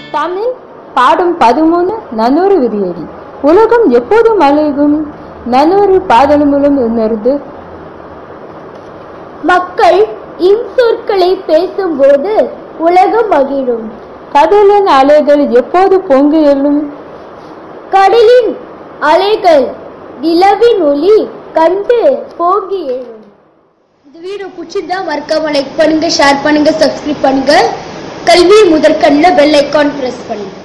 தமிழ் பாடம் பதிமூணு நன்னூறு விதியடி உலகம் எப்போதும் அழகும் நன்னூறு பாதல் மூலம் உணர்ந்து மக்கள் இன்சொற்களை பேசும்போது உலகம் மகிழும் கடலின் அலைகள் எப்போது பொங்கி எழும் கடலின் அலைகள் நிலவின் ஒளி கண்டு போகி எழும் இந்த வீடியோ பிடிச்சிருந்தா மறக்காம லைக் பண்ணுங்க ஷேர் பண்ணுங்க சப்ஸ்கிரைப் பண்ணுங்க கல்வி முதற்கண்ணில் பெல் ஐக்கான் பிரஸ் பண்ணுங்க